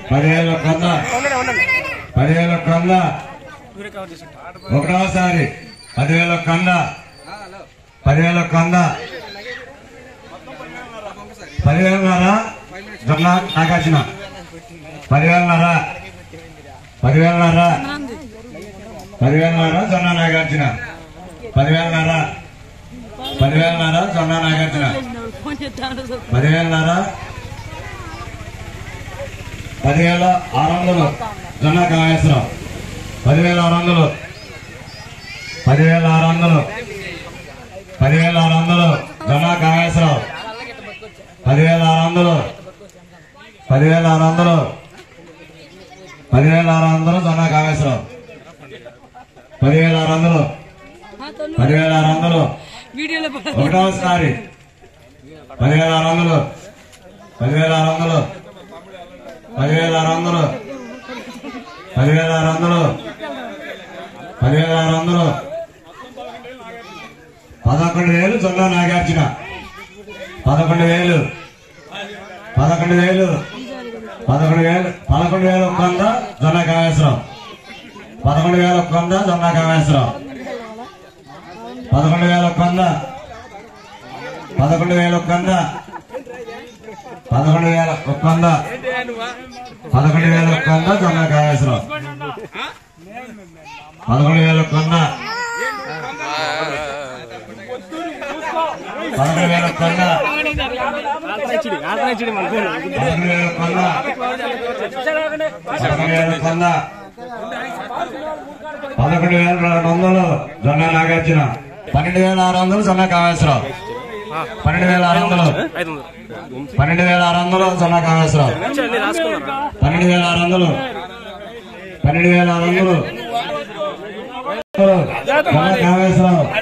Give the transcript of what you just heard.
పదివేల ఒక్క వంద పదివేల ఒక్క వంద ఒకటోసారి పదివేల ఒక్క వంద పదివేల ఒక్క వంద పదివేలన్నర జొన్న నాగార్జున పదివేలన్నర పదివేలన్నర పదివేలన్నర జొన్న నాగార్జున పదివేలన్నర పదివేలన్నర జొన్న నాగార్జున ఫోన్ చేస్తాను పదివేలన్నర పదివేల ఆరు వందలు జొన్న కామేశ్వరం పదివేల ఆరు వందలు పదివేల ఆరు వందలు పదివేల ఆరు వందలు జొన్న కామేశ్వరం పదివేల ఆరు వందలు పదివేల ఆరు వందలు పదివేల ఆరు వందలు జొన్న కామేశ్వరం పదివేల ఆరు వందలు పదివేల ఆరు వందలు వీడియోలో ఒకటోసారి పదివేల ఆరు వందలు పదివేల ఆరు వందలు పదివేల ఆరు వందలు పదివేల ఆరు వందలు పదివేల ఆరు వందలు పదకొండు వేలు జొన్న నాగార్జున పదకొండు వేలు పదకొండు వేలు పదకొండు వేలు పదకొండు వేల ఒక్క వంద జొన్న కామేశ్వరం పదకొండు వేల ఒక్క వంద జొన్న కామేశ్వరం పదకొండు వేల ఒక్క వంద పదకొండు వేల ఒక్క వంద పదకొండు వేల ఒక్క వంద పదకొండు వేల ఒక్క వంద జొన్న కామేశ్వరం పదకొండు వేల ఒక్క వంద పదకొండు వేల ఒక్క వంద పదకొండు వేల ఒక్క వంద పదకొండు వేల ఒక్క వంద పదకొండు వేల రెండు వందలు జొన్న నాగార్జున పన్నెండు వేల ఆరు వందలు జొన్న కామేశ్వరం పన్నెండు వేల ఆరు వందలు పన్నెండు వేల ఆరు వందలు జొన్న కామేశ్వరం పన్నెండు వేల ఆరు వందలు పన్నెండు వేల ఆరు వందలు జొన్న కామేశ్వరం